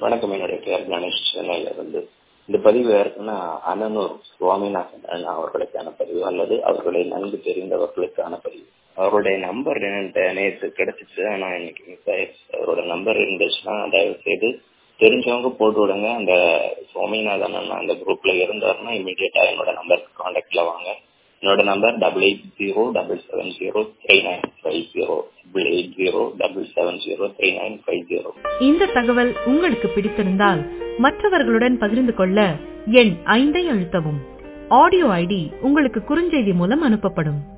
வணக்கம் என்னுடைய பெயர் கணேஷ் சென்னையில இருந்து இந்த பதிவு யாருக்குன்னா அனனூர் சுவாமிநாதன் அவர்களுக்கான பதிவு அல்லது அவர்களை நன்கு தெரிந்தவர்களுக்கான பதிவு அவருடைய நம்பர் என்கிட்ட நேற்று கிடைச்சிச்சு ஆனா இன்னைக்கு மிஸ் ஆயிடுச்சு அவரோட நம்பர் இருந்துச்சுன்னா தயவு செய்து தெரிஞ்சவங்க போட்டு விடுங்க அந்த சுவாமிநாதன் அண்ணா அந்த குரூப்ல இருந்தாருன்னா இமீடியட்டா என்னோட நம்பருக்கு காண்டாக்ட்ல வாங்க என்னோட number double eight zero double seven zero three nine five zero double eight zero double seven zero three nine five zero இந்த தகவல் உங்களுக்கு பிடித்திருந்தால் மற்றவர்களுடன் பகிர்ந்து கொள்ள எண் ஐந்தை அழுத்தவும் ஆடியோ ஐடி உங்களுக்கு குறுஞ்செய்தி மூலம் அனுப்பப்படும்